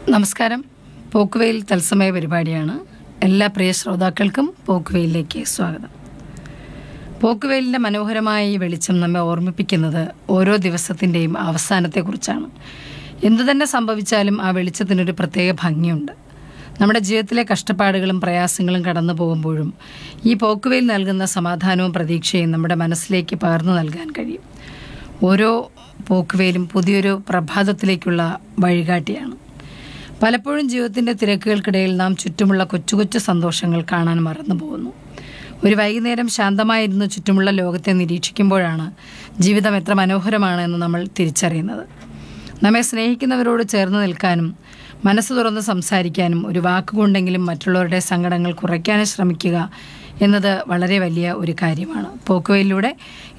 നമസ്കാരം പോക്കുവെയിൽ തത്സമയ പരിപാടിയാണ് എല്ലാ പ്രിയ ശ്രോതാക്കൾക്കും പോക്കുവെയിലേക്ക് സ്വാഗതം പോക്കുവെയിലിൻ്റെ മനോഹരമായ ഈ വെളിച്ചം നമ്മെ ഓർമ്മിപ്പിക്കുന്നത് ഓരോ ദിവസത്തിൻ്റെയും അവസാനത്തെക്കുറിച്ചാണ് എന്തു തന്നെ സംഭവിച്ചാലും ആ വെളിച്ചത്തിനൊരു പ്രത്യേക ഭംഗിയുണ്ട് നമ്മുടെ ജീവിതത്തിലെ കഷ്ടപ്പാടുകളും പ്രയാസങ്ങളും കടന്നു പോകുമ്പോഴും ഈ പോക്കുവെയിൽ നൽകുന്ന സമാധാനവും പ്രതീക്ഷയും നമ്മുടെ മനസ്സിലേക്ക് പകർന്നു നൽകാൻ കഴിയും ഓരോ പോക്കുവെയിലും പുതിയൊരു പ്രഭാതത്തിലേക്കുള്ള വഴികാട്ടിയാണ് പലപ്പോഴും ജീവിതത്തിൻ്റെ തിരക്കുകൾക്കിടയിൽ നാം ചുറ്റുമുള്ള കൊച്ചു കൊച്ചു സന്തോഷങ്ങൾ കാണാൻ മറന്നു പോകുന്നു ഒരു വൈകുന്നേരം ശാന്തമായിരുന്ന് ചുറ്റുമുള്ള ലോകത്തെ നിരീക്ഷിക്കുമ്പോഴാണ് ജീവിതം എത്ര മനോഹരമാണ് എന്ന് നമ്മൾ തിരിച്ചറിയുന്നത് നമ്മെ സ്നേഹിക്കുന്നവരോട് ചേർന്ന് നിൽക്കാനും മനസ്സ് തുറന്ന് സംസാരിക്കാനും ഒരു വാക്കുകൊണ്ടെങ്കിലും മറ്റുള്ളവരുടെ സങ്കടങ്ങൾ കുറയ്ക്കാനും ശ്രമിക്കുക എന്നത് വളരെ വലിയ ഒരു കാര്യമാണ് പോക്കുവയിലൂടെ